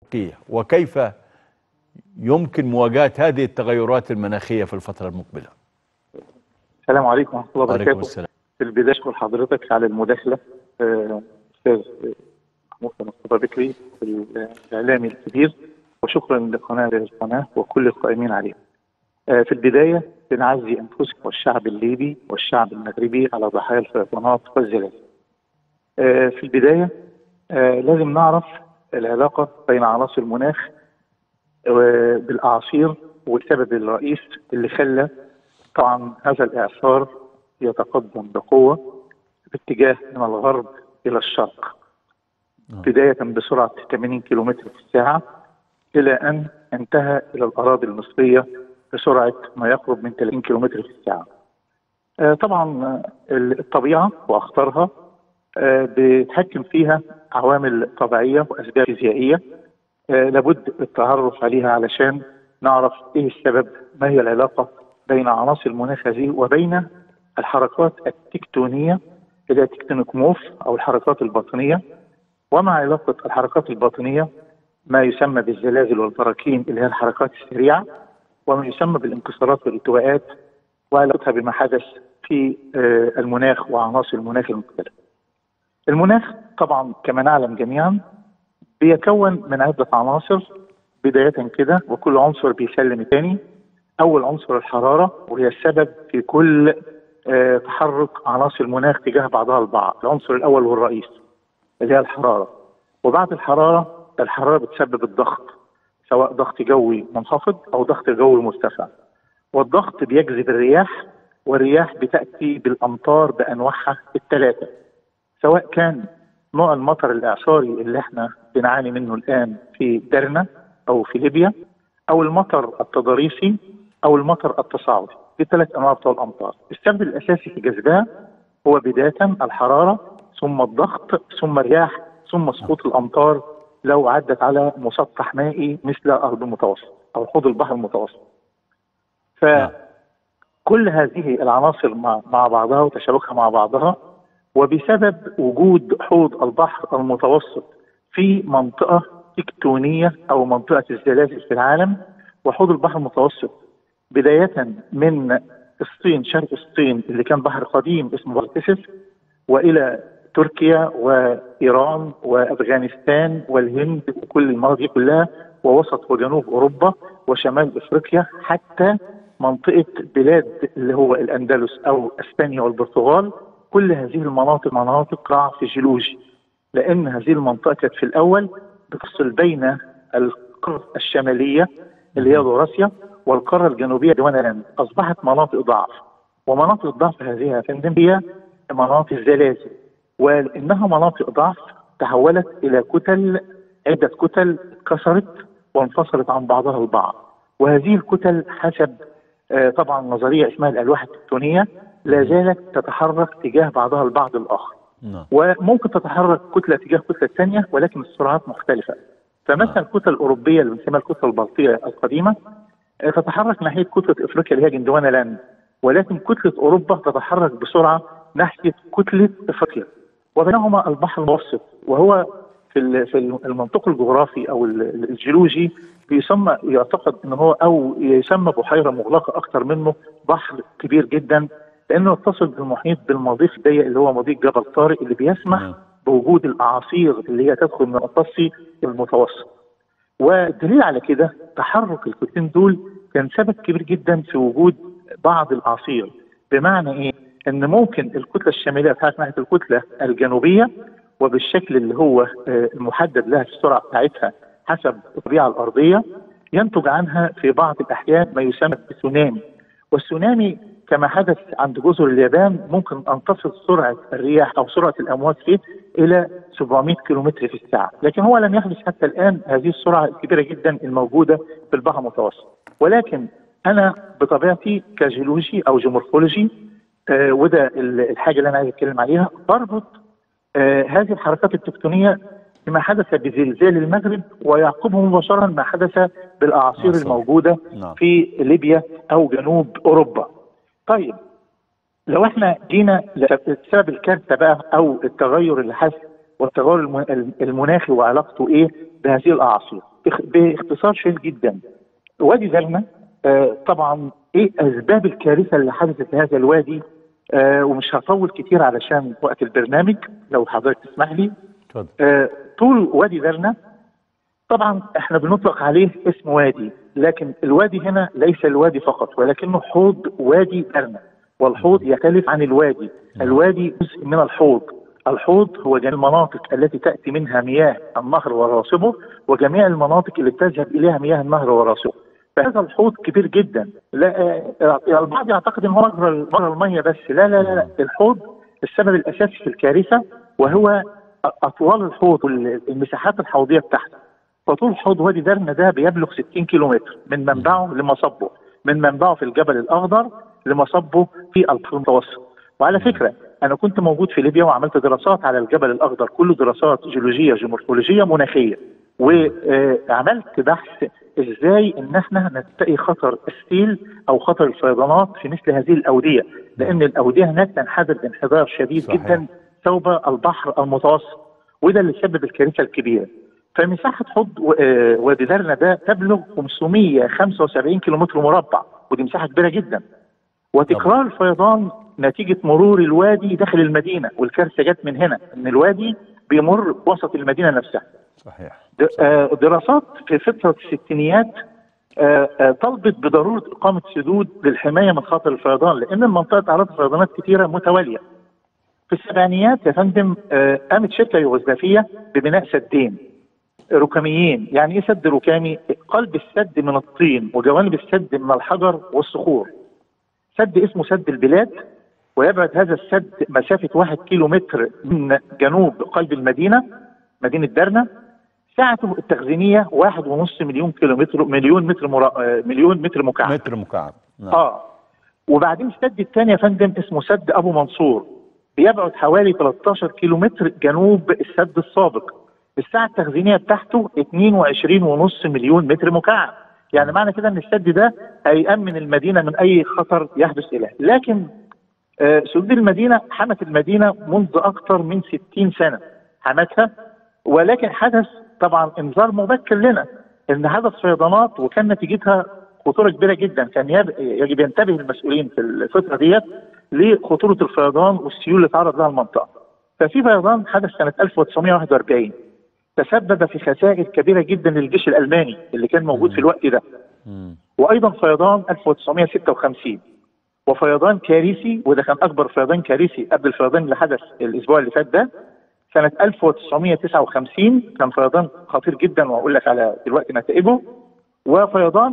وكيف يمكن مواجهة هذه التغيرات المناخية في الفترة المقبلة السلام عليكم ورحمه الله وعليكم وبركاته السلام في البدايه اشكر حضرتك على المداخله آه، استاذ محمود مصطفى بكري الاعلامي الكبير وشكرا لقناه القناه وكل القائمين عليها. آه، في البدايه بنعزي انفسكم والشعب الليبي والشعب المغربي على ضحايا الفيضانات والزلازل. آه، في البدايه آه، لازم نعرف العلاقه بين عناصر المناخ آه، بالاعاصير والسبب الرئيس اللي خلى طبعا هذا الاعصار يتقدم بقوه باتجاه من الغرب الى الشرق نعم. بدايه بسرعه 80 كيلومتر في الساعه الى ان انتهى الى الاراضي المصريه بسرعه ما يقرب من 30 كيلومتر في الساعه. آه، طبعا آه، الطبيعه واخطارها آه، بيتحكم فيها عوامل طبيعيه واسباب فيزيائيه آه، لابد التعرف عليها علشان نعرف ايه السبب ما هي العلاقه بين عناصر المناخ هذه وبين الحركات التكتونيه اللي هي تكتونيك موف او الحركات الباطنيه ومع علاقه الحركات الباطنيه ما يسمى بالزلازل والبراكين اللي هي الحركات السريعه وما يسمى بالانكسارات والالتواءات وعلاقتها بما حدث في آه، المناخ وعناصر المناخ المختلفه. المناخ طبعا كما نعلم جميعا بيتكون من عده عناصر بدايه كده وكل عنصر بيسلم الثاني اول عنصر الحراره وهي السبب في كل آه، تحرك عناصر المناخ تجاه بعضها البعض العنصر الاول والرئيس اللي هي الحراره وبعد الحراره الحراره بتسبب الضغط سواء ضغط جوي منخفض او ضغط جوي مرتفع والضغط بيجذب الرياح والرياح بتاتي بالامطار بانواعها الثلاثه سواء كان نوع المطر الاعصاري اللي احنا بنعاني منه الان في درنا او في ليبيا او المطر التضاريسي او المطر التصاعدي دي ثلاث انواع بتوع الامطار السبب الاساسي في جذبها هو بدايه الحراره ثم الضغط ثم الرياح ثم سقوط الامطار لو عدت على مسطح مائي مثل ارض المتوسط او حوض البحر المتوسط نعم. فكل هذه العناصر مع مع بعضها وتشابكها مع بعضها وبسبب وجود حوض البحر المتوسط في منطقه تكتونيه او منطقه الزلازل في العالم وحوض البحر المتوسط بدايه من الصين شرق الصين اللي كان بحر قديم اسمه بحر تيسس والى تركيا وايران وافغانستان والهند وكل المناطق دي كلها ووسط وجنوب اوروبا وشمال افريقيا حتى منطقه بلاد اللي هو الاندلس او اسبانيا والبرتغال كل هذه المناطق مناطق ضعف جيولوجي لان هذه المنطقه كانت في الاول بتفصل بين القاره الشماليه اللي هي اوراسيا والقاره الجنوبيه دونالاند اصبحت مناطق ضعف ومناطق الضعف هذه يا فندم هي مناطق الزلازل ولانها مناطق ضعف تحولت الى كتل عده كتل اتكسرت وانفصلت عن بعضها البعض وهذه الكتل حسب آه، طبعا نظريه اسمها الالواح التكتونيه لا زالت تتحرك تجاه بعضها البعض الاخر نعم وممكن تتحرك كتله تجاه كتله ثانيه ولكن السرعات مختلفه فمثلا الكتله الاوروبيه اللي بنسميها الكتله البلطيه القديمه آه، تتحرك ناحيه كتله افريقيا اللي هي جندوانا لاند ولكن كتله اوروبا تتحرك بسرعه ناحيه كتله افريقيا وبينهما البحر المتوسط وهو في ال- في المنطق الجغرافي او ال- ال- الجيولوجي بيسمى يعتقد ان هو او يسمى بحيره مغلقه اكثر منه بحر كبير جدا لانه يتصل بالمحيط بالمضيق الضيق اللي هو مضيق جبل طارق اللي بيسمح نعم. بوجود الاعاصير اللي هي تدخل من الأطلسي المتوسط والدليل على كده تحرك الكتلين دول كان سبب كبير جدا في وجود بعض الاعاصير بمعنى ايه؟ ان ممكن الكتله الشماليه تتحرك ناحيه الكتله الجنوبيه وبالشكل اللي هو آه، المحدد لها في السرعه بتاعتها حسب الطبيعه الارضيه ينتج عنها في بعض الاحيان ما يسمى بالتسونامي والتسونامي كما حدث عند جزر اليابان ممكن ان تصل سرعه الرياح او سرعه الامواج فيه الى 700 كيلومتر في الساعه، لكن هو لم يحدث حتى الان هذه السرعه الكبيره جدا الموجوده في البحر المتوسط، ولكن انا بطبيعتي كجيولوجي او جيومورفولوجي آه وده ال- الحاجه اللي انا عايز اتكلم عليها بربط آه هذه الحركات التكتونيه بما حدث بزلزال المغرب ويعقبه مباشره ما حدث بالاعاصير أعصار. الموجوده نعم. في ليبيا او جنوب اوروبا. طيب لو احنا جينا لسبب الكارثه بقى او التغير اللي حصل والتغير الم- المناخي وعلاقته ايه بهذه الاعاصير؟ اخ- باختصار شديد جدا وادي زلمه آه، طبعا ايه اسباب الكارثه اللي حدثت في هذا الوادي آه، ومش هطول كتير علشان وقت البرنامج لو حضرتك تسمح لي اتفضل آه، طول وادي درنا طبعا احنا بنطلق عليه اسم وادي لكن الوادي هنا ليس الوادي فقط ولكنه حوض وادي درنا والحوض يختلف عن الوادي الوادي جزء من الحوض الحوض هو جميع المناطق التي تأتي منها مياه النهر وراصبه وجميع المناطق اللي تذهب إليها مياه النهر وراصبه فهذا الحوض كبير جدا لا آه، آه، البعض يعتقد ان هو مجرى مجرى الميه بس لا لا لا, لا. الحوض السبب الاساسي في الكارثه وهو اطوال الحوض والمساحات الحوضيه بتاعته فطول حوض وادي درنا ده بيبلغ 60 كيلومتر من منبعه لمصبه من منبعه في الجبل الاخضر لمصبه في البحر المتوسط وعلى فكره انا كنت موجود في ليبيا وعملت دراسات على الجبل الاخضر كله دراسات جيولوجيه جيومورفولوجيه مناخيه وعملت بحث ازاي ان احنا نتقي خطر السيل او خطر الفيضانات في مثل هذه الاوديه لان الاوديه هناك تنحدر بانحدار شديد صحيح. جدا ثوب البحر المتوسط وده اللي سبب الكارثه الكبيره فمساحه حوض و- آه، وادي درنا ده تبلغ 575 كيلومتر مربع ودي مساحه كبيره جدا وتكرار الفيضان نتيجه مرور الوادي داخل المدينه والكارثه جت من هنا ان الوادي بيمر وسط المدينه نفسها صحيح د- آه، دراسات في فترة الستينيات آه، آه، طلبت بضرورة إقامة سدود للحماية من خطر الفيضان لأن المنطقة تعرضت لفيضانات كثيرة متوالية. في السبعينيات يا فندم آه، قامت شركة يوغوسلافية ببناء سدين ركاميين، يعني إيه سد ركامي؟ قلب السد من الطين وجوانب السد من الحجر والصخور. سد اسمه سد البلاد ويبعد هذا السد مسافة واحد كيلو متر من جنوب قلب المدينة مدينة درنا سعته التخزينية واحد ونص مليون كيلومتر مليون متر مرا... آه، مليون متر مكعب متر مكعب نعم. اه وبعدين السد الثاني يا فندم اسمه سد ابو منصور بيبعد حوالي 13 كيلومتر جنوب السد السابق السعه التخزينيه بتاعته 22 ونص مليون متر مكعب يعني معنى كده ان السد ده هيأمن المدينه من اي خطر يحدث اليها لكن آه، سدود المدينه حمت المدينه منذ اكثر من 60 سنه حمتها ولكن حدث طبعا انذار مبكر لنا ان حدث فيضانات وكان نتيجتها خطوره كبيره جدا كان يب- يجب ينتبه المسؤولين في الفتره ديت لخطوره الفيضان والسيول اللي تعرض لها المنطقه. ففي فيضان حدث سنه 1941 تسبب في خسائر كبيره جدا للجيش الالماني اللي كان موجود في الوقت ده. مم. وايضا فيضان 1956 وفيضان كارثي وده كان اكبر فيضان كارثي قبل الفيضان اللي حدث الاسبوع اللي فات ده سنه 1959 كان فيضان خطير جدا وهقول لك على دلوقتي نتائجه وفيضان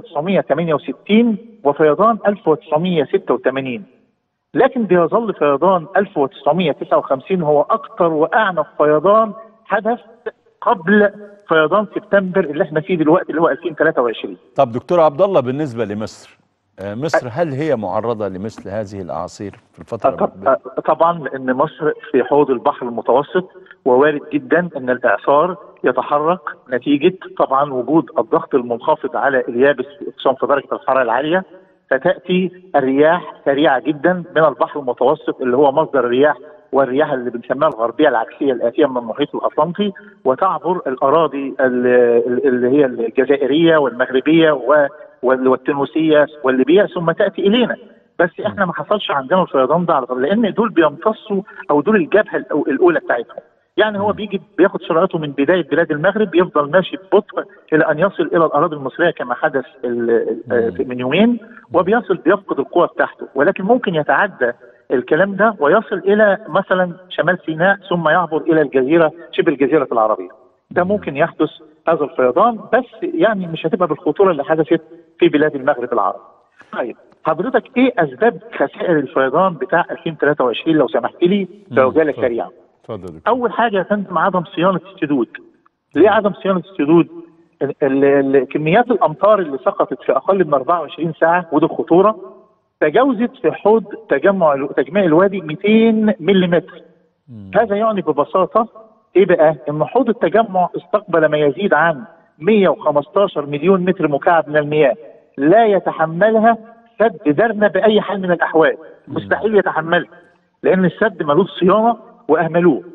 1968 وفيضان 1986 لكن بيظل فيضان 1959 هو اكثر واعنف فيضان حدث قبل فيضان سبتمبر اللي احنا فيه دلوقتي اللي هو 2023 طب دكتور عبد الله بالنسبه لمصر آه، مصر هل هي معرضه لمثل هذه الاعاصير في الفتره طب- المقبله؟ طبعا لان مصر في حوض البحر المتوسط ووارد جدا ان الاعصار يتحرك نتيجه طبعا وجود الضغط المنخفض على اليابس خصوصا في درجه الحراره العاليه فتاتي الرياح سريعه جدا من البحر المتوسط اللي هو مصدر الرياح والرياح اللي بنسميها الغربيه العكسيه الاتيه من المحيط الاطلنطي وتعبر الاراضي ال- اللي هي الجزائريه والمغربيه و- وال- والتونسيه والليبيه ثم تاتي الينا بس احنا ما حصلش عندنا الفيضان ده على طول لان دول بيمتصوا او دول الجبهه الأو- الاولى بتاعتهم يعني هو بيجي بياخد سرعته من بدايه بلاد المغرب يفضل ماشي ببطء الى ان يصل الى الاراضي المصريه كما حدث ال- ال- من يومين وبيصل بيفقد القوه بتاعته ولكن ممكن يتعدى الكلام ده ويصل الى مثلا شمال سيناء ثم يعبر الى الجزيره شبه الجزيره العربيه ده ممكن يحدث هذا الفيضان بس يعني مش هتبقى بالخطوره اللي حدثت في بلاد المغرب العربي. طيب حضرتك ايه اسباب خسائر الفيضان بتاع 2023 لو سمحت لي في عجاله اتفضل. سريعه؟ اتفضل يا دكتور اول حاجه يا فندم عدم صيانه السدود. ليه عدم صيانه السدود؟ ال- ال- ال- كميات الامطار اللي سقطت في اقل من 24 ساعه ودي الخطوره تجاوزت في حوض تجمع الو- تجميع الوادي 200 ملم هذا يعني ببساطه ايه بقى؟ ان حوض التجمع استقبل ما يزيد عن 115 مليون متر مكعب من المياه لا يتحملها سد درنا باي حال من الاحوال مستحيل يتحملها لان السد ملوش صيانه واهملوه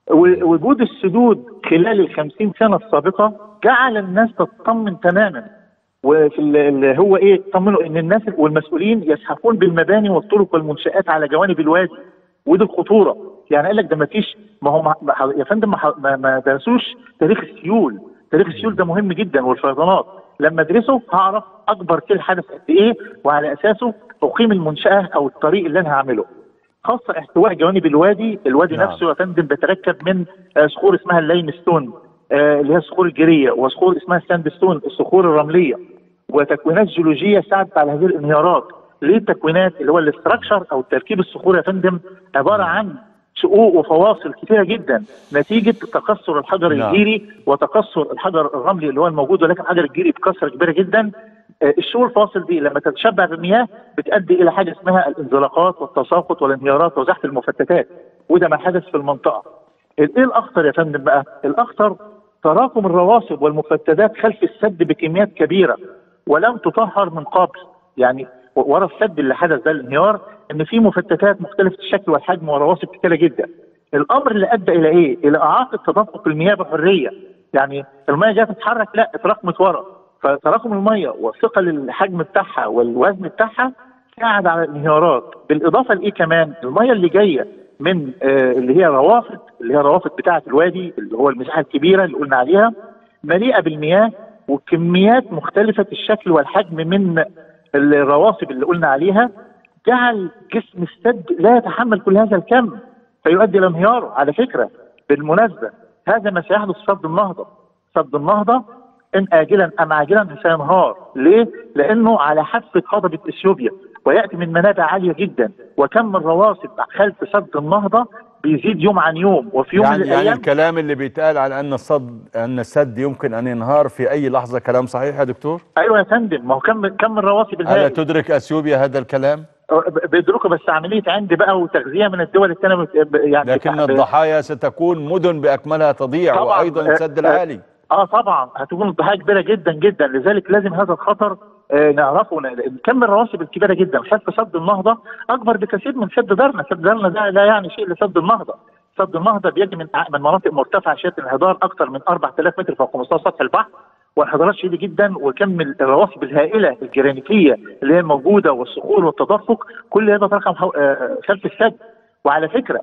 و- وجود السدود خلال الخمسين سنة السابقة جعل الناس تطمن تماما وفي ال- اللي هو ايه طمنوا ان الناس والمسؤولين يزحفون بالمباني والطرق والمنشآت على جوانب الوادي ودي الخطورة يعني قال لك ده ما فيش ما هو ما ما- يا فندم ما ح- ما, ما درسوش تاريخ السيول تاريخ السيول ده مهم جدا والفيضانات لما ادرسه هعرف اكبر سيل حدث قد ايه وعلى اساسه اقيم المنشاه او الطريق اللي انا هعمله خاصه احتواء جوانب الوادي الوادي نعم. نفسه يا فندم بيتركب من آه، صخور اسمها اللايم ستون آه، اللي هي الصخور الجيريه وصخور اسمها الساند ستون الصخور الرمليه وتكوينات جيولوجيه ساعدت على هذه الانهيارات ليه التكوينات اللي هو الاستراكشر او تركيب الصخور يا فندم عباره عن شقوق وفواصل كثيره جدا نتيجه تكسر الحجر نعم. الجيري وتكسر الحجر الرملي اللي هو الموجود ولكن الحجر الجيري بكثره كبيره جدا آه، الشقوق الفواصل دي لما تتشبع بالمياه بتؤدي الى حاجه اسمها الانزلاقات والتساقط والانهيارات وزحف المفتتات وده ما حدث في المنطقه. ايه الاخطر يا فندم بقى؟ الاخطر تراكم الرواسب والمفتتات خلف السد بكميات كبيره ولم تطهر من قبل يعني و- ورا السد اللي حدث ده الانهيار ان في مفتتات مختلفه الشكل والحجم ورواسب كتيره جدا. الامر اللي ادى الى ايه؟ الى اعاقه تدفق المياه بحريه. يعني المياه جايه تتحرك لا اتراكمت ورا فتراكم المياه وثقل الحجم بتاعها والوزن بتاعها ساعد على الانهيارات بالاضافه لايه كمان؟ المياه اللي جايه من آه اللي هي روافد اللي هي روافد بتاعه الوادي اللي هو المساحه الكبيره اللي قلنا عليها مليئه بالمياه وكميات مختلفه الشكل والحجم من الرواسب اللي قلنا عليها جعل جسم السد لا يتحمل كل هذا الكم فيؤدي الى انهياره على فكره بالمناسبه هذا ما سيحدث في سد النهضه سد النهضه ان اجلا ام عاجلا سينهار ليه؟ لانه على حافه هضبه اثيوبيا وياتي من منابع عاليه جدا وكم الرواسب خلف سد النهضه بيزيد يوم عن يوم وفي يوم يعني, من يعني الايام الكلام اللي بيتقال على ان الصد ان السد يمكن ان ينهار في اي لحظه كلام صحيح يا دكتور؟ ايوه يا فندم ما هو كم كم الرواسب الا الهائل تدرك اثيوبيا هذا الكلام؟ بيدركوا بس عمليه عندي بقى وتغذيه من الدول الثانيه بت- يعني لكن بتاع- الضحايا ستكون مدن باكملها تضيع طبعاً. وايضا السد آه، العالي اه طبعا هتكون الضحايا كبيره جدا جدا لذلك لازم هذا الخطر آه نعرفه لأن كم الرواسب الكبيره جدا خلف سد النهضه اكبر بكثير من سد درنا، سد درنا ده لا يعني شيء لسد النهضه، سد النهضه بيجي من من مناطق مرتفعه شديده الانحدار اكثر من 4000 متر فوق مستوى سطح البحر وانحدارات شديده جدا وكم الرواسب الهائله الجرانيتيه اللي هي الموجوده والصخور والتدفق كل هذا ترقم حو- آه، خلف السد وعلى فكره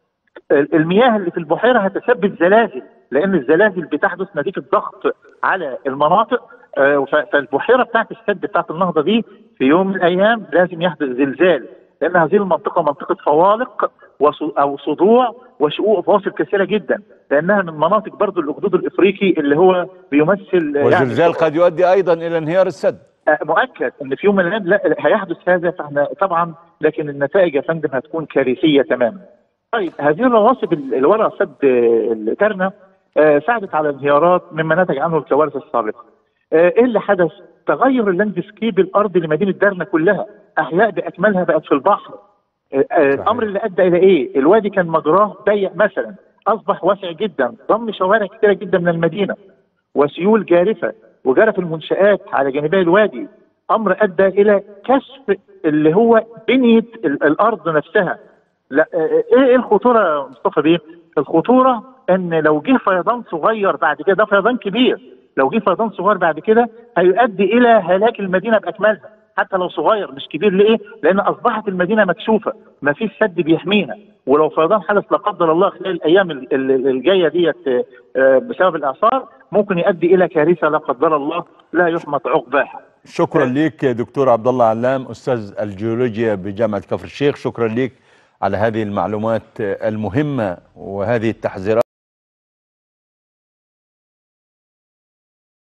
المياه اللي في البحيره هتسبب زلازل لان الزلازل بتحدث نتيجه ضغط على المناطق آه، ف- فالبحيره بتاعت السد بتاعت النهضه دي في يوم من الايام لازم يحدث زلزال لان هذه المنطقه منطقه فوالق وص- او صدوع وشقوق فواصل كثيره جدا لانها من مناطق برضو الاخدود الافريقي اللي هو بيمثل آه، والزلزال قد يؤدي ايضا الى انهيار السد آه، مؤكد ان في يوم من الايام لا هيحدث هذا فاحنا طبعا لكن النتائج يا فندم هتكون كارثيه تماما. طيب هذه الرواسب اللي ورا سد آه، الترنه آه، ساعدت على الانهيارات مما نتج عنه الكوارث السابقه. آه، ايه اللي حدث؟ تغير اللاندسكيب الارضي لمدينه درنا كلها، احياء باكملها بقت في البحر. آه، آه، الامر اللي ادى الى ايه؟ الوادي كان مجراه ضيق مثلا اصبح واسع جدا، ضم شوارع كثيره جدا من المدينه. وسيول جارفه وجرف المنشآت على جانبي الوادي امر ادى الى كشف اللي هو بنيه ال- الارض نفسها لا آه، ايه ايه الخطوره يا مصطفى بيه؟ الخطوره ان لو جه فيضان صغير بعد كده ده فيضان كبير لو جه فيضان صغير بعد كده هيؤدي الى هلاك المدينه باكملها حتى لو صغير مش كبير ليه؟ لان اصبحت المدينه مكشوفه ما فيش سد بيحميها ولو فيضان حدث لا قدر الله خلال الايام ال- ال- الجايه ديت آه، بسبب الاعصار ممكن يؤدي الى كارثه لا قدر الله لا يحمد عقباها. شكرا ليك دكتور عبد الله علام استاذ الجيولوجيا بجامعه كفر الشيخ شكرا ليك على هذه المعلومات المهمه وهذه التحذيرات